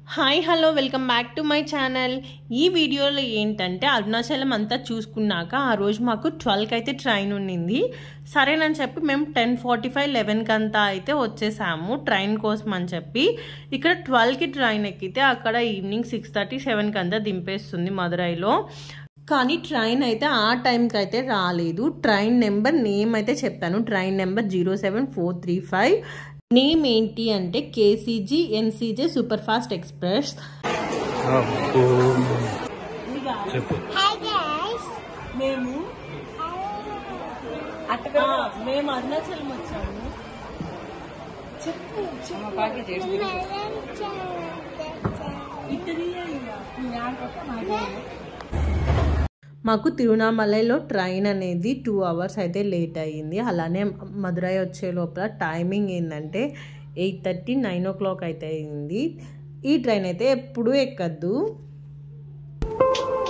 Hi hello welcome back to my channel ఈ వీడియోలో ఏంటంటే అరుణాచలం అంతా చూసుకున్నాక ఆ రోజు మాకు ట్వెల్వ్కి అయితే ట్రైన్ ఉండింది సరేనని చెప్పి మేము టెన్ ఫార్టీ ఫైవ్ లెవెన్కి అంతా అయితే వచ్చేసాము ట్రైన్ కోసం అని చెప్పి ఇక్కడ ట్వెల్వ్కి ట్రైన్ ఎక్కితే అక్కడ ఈవినింగ్ సిక్స్ థర్టీ సెవెన్కి అంతా దింపేస్తుంది మదురైలో కానీ ట్రైన్ అయితే ఆ టైంకి అయితే రాలేదు ట్రైన్ నెంబర్ నేమ్ అయితే చెప్తాను train number zero seven four three five name ఏంటి అంటే KCG NCJ super fast express అబ్బో. చెప్పు Hi guys. మేము ఆ, మేము అరుణాచలం వచ్చాము చెప్పు మాకు తిరువణామలలో ట్రైన్ అనేది టూ అవర్స్ అయితే లేట్ అయ్యింది అలానే మదురై వచ్చే లోపల టైమింగ్ ఏంటంటే eight thirty nine o'clock అయితే అయింది ఈ ట్రైన్ అయితే ఎప్పుడూ ఎక్కద్దు